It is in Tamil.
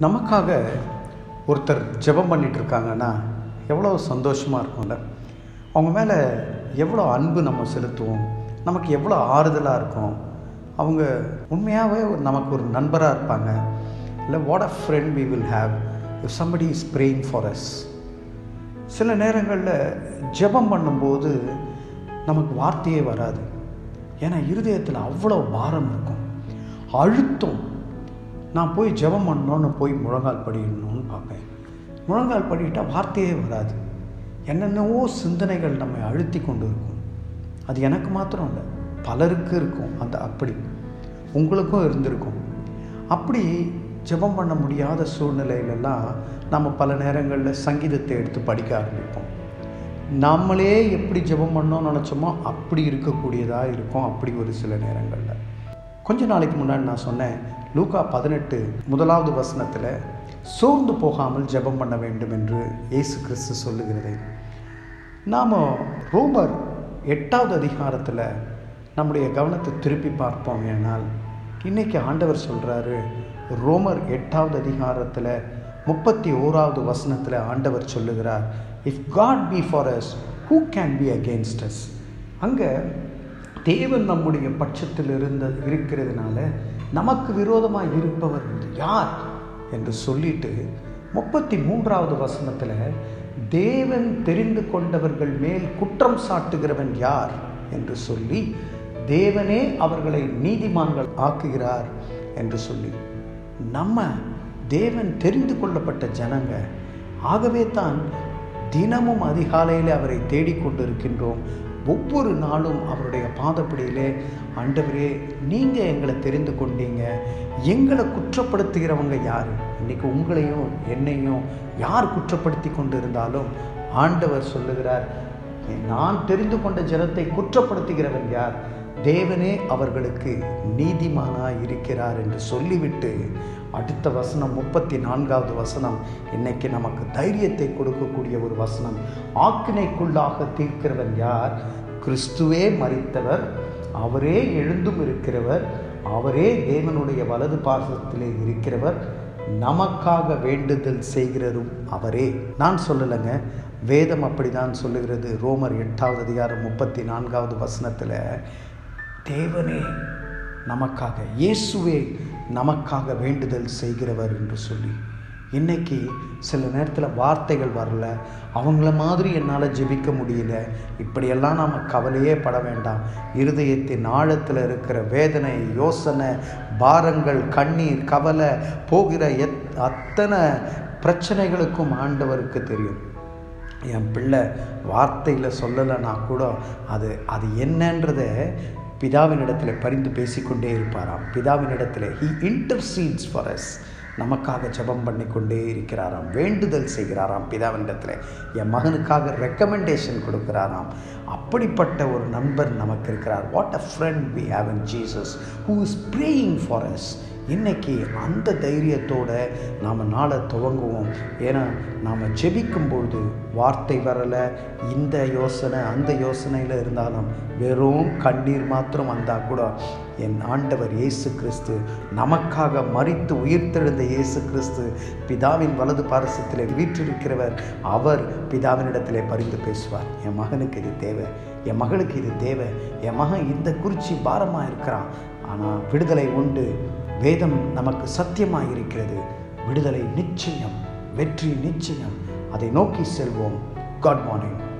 நமக்காக ஒருத்தர் ஜெபம் பண்ணிட்டு இருக்காங்கன்னா எவ்வளோ சந்தோஷமாக இருக்கும்ல அவங்க மேலே எவ்வளோ அன்பு நம்ம செலுத்துவோம் நமக்கு எவ்வளோ ஆறுதலாக இருக்கும் அவங்க உண்மையாகவே ஒரு- நமக்கு ஒரு நண்பராக இருப்பாங்க இல்லை what a friend we will have if somebody is praying for us சில நேரங்களில் ஜெபம் பண்ணும்போது நமக்கு வார்த்தையே வராது ஏன்னா இருதயத்தில் அவ்வளோ பாரம் இருக்கும் அழுத்தம் நான் போய் ஜெபம் பண்ணணும்னு போய் முழங்கால் படிக்கணும்னு பார்ப்பேன் முழங்கால் படிக்கிட்டால் வார்த்தையே வராது என்னென்னவோ சிந்தனைகள் நம்மை அழுத்தி கொண்டு இருக்கும் அது எனக்கு மாத்திரம் இல்லை பலருக்கு இருக்கும் அந்த அப்படி உங்களுக்கும் இருந்திருக்கும் அப்படி ஜெபம் பண்ண முடியாத சூழ்நிலையிலெல்லாம் நம்ம பல நேரங்களில் சங்கீதத்தை எடுத்து படிக்க ஆரம்பிப்போம் நம்மளே எப்படி ஜெபம் பண்ணோம்னு நினச்சோமோ அப்படி இருக்கக்கூடியதாக இருக்கும் அப்படி ஒரு சில நேரங்களில் கொஞ்ச நாளைக்கு முன்னாடி நான் சொன்னேன் லூக்கா பதினெட்டு முதலாவது வசனத்தில் சோர்ந்து போகாமல் ஜெபம் பண்ண வேண்டும் என்று இயேசு கிறிஸ்து சொல்லுகிறது நாம் ரோமர் எட்டாவது அதிகாரத்தில் நம்முடைய கவனத்தை திருப்பி பார்ப்போம் ஏனால் இன்னைக்கு ஆண்டவர் சொல்கிறாரு ரோமர் எட்டாவது அதிகாரத்தில் முப்பத்தி ஓராவது வசனத்தில் ஆண்டவர் சொல்லுகிறார் if God be for us who can be against us அங்கே தேவன் நம்முடைய பட்சத்தில் இருந்த இருக்கிறதுனால நமக்கு விரோதமாக இருப்பவர் யார் என்று சொல்லிட்டு முப்பத்தி மூன்றாவது வசனத்தில் தேவன் தெரிந்து கொண்டவர்கள் மேல் குற்றம் சாட்டுகிறவன் யார் என்று சொல்லி தேவனே அவர்களை நீதிமான்கள் ஆக்குகிறார் என்று சொல்லி நம்ம தேவன் தெரிந்து கொள்ளப்பட்ட ஜனங்க ஆகவே தான் தினமும் அதிகாலையில் அவரை தேடிக்கொண்டிருக்கின்றோம் ஒவ்வொரு நாளும் அவருடைய பாதப்படியிலே ஆண்டவரே நீங்கள் எங்களை தெரிந்து கொண்டீங்க எங்களை குற்றப்படுத்துகிறவங்க யார் இன்னைக்கு உங்களையும் என்னையும் யார் குற்றப்படுத்தி கொண்டு இருந்தாலும் ஆண்டவர் சொல்லுகிறார் நான் தெரிந்து கொண்ட ஜனத்தை குற்றப்படுத்துகிறவன் யார் தேவனே அவர்களுக்கு நீதிமானாய் இருக்கிறார் என்று சொல்லிவிட்டு அடுத்த வசனம் முப்பத்தி நான்காவது வசனம் இன்னைக்கு நமக்கு தைரியத்தை கொடுக்கக்கூடிய ஒரு வசனம் ஆக்கினைக்குள்ளாக தீர்க்கிறவன் யார் கிறிஸ்துவே மறித்தவர் அவரே எழுந்தும் இருக்கிறவர் அவரே தேவனுடைய வலது பாசத்திலே இருக்கிறவர் நமக்காக வேண்டுதல் செய்கிறதும் அவரே நான் சொல்லலைங்க வேதம் அப்படிதான் சொல்லுகிறது ரோமர் எட்டாவது அதிகாரம் முப்பத்தி நான்காவது வசனத்தில் தேவனே நமக்காக இயேசுவே நமக்காக வேண்டுதல் செய்கிறவர் என்று சொல்லி இன்னைக்கு சில நேரத்தில் வார்த்தைகள் வரல அவங்கள மாதிரி என்னால் ஜெபிக்க முடியல இப்படியெல்லாம் நாம் கவலையே பட வேண்டாம் இருதயத்தின் ஆழத்தில் இருக்கிற வேதனை யோசனை பாரங்கள் கண்ணீர் கவலை போகிற எத் அத்தனை பிரச்சனைகளுக்கும் ஆண்டவருக்கு தெரியும் என் பிள்ளை வார்த்தையில் சொல்லலைன்னா கூட அது அது என்னன்றதை பிதாவினிடத்தில் பரிந்து பேசிக்கொண்டே இருப்பாராம் பிதாவினிடத்தில் ஹி இன்டர்சீட்ஸ் ஃபார் அஸ் நமக்காக ஜெபம் பண்ணி கொண்டே இருக்கிறாராம் வேண்டுதல் செய்கிறாராம் பிதாவினிடத்தில் என் மகனுக்காக ரெக்கமெண்டேஷன் கொடுக்கிறாராம் அப்படிப்பட்ட ஒரு நண்பர் நமக்கு இருக்கிறார் what a friend we have in Jesus who is praying for us இன்னைக்கு அந்த தைரியத்தோடு நாம் நாளை துவங்குவோம் ஏன்னா நாம் ஜெபிக்கும் பொழுது வார்த்தை வரலை இந்த யோசனை அந்த யோசனையில் இருந்தாலும் வெறும் கண்ணீர் மாத்திரம் வந்தால் கூட என் ஆண்டவர் இயேசு கிறிஸ்து நமக்காக மறித்து உயிர்த்தெழுந்த இயேசு கிறிஸ்து பிதாவின் வலது பாரசத்தில் வீற்றிருக்கிறவர் அவர் பிதாவினிடத்திலே பரிந்து பேசுவார் என் மகனுக்கு இது தேவை என் மகளுக்கு இது தேவை என் மகன் இந்த குறிச்சி பாரமாக இருக்கிறான் ஆனால் விடுதலை உண்டு வேதம் நமக்கு சத்தியமாக இருக்கிறது விடுதலை நிச்சயம் வெற்றி நிச்சயம் அதை நோக்கி செல்வோம் காட் மார்னிங்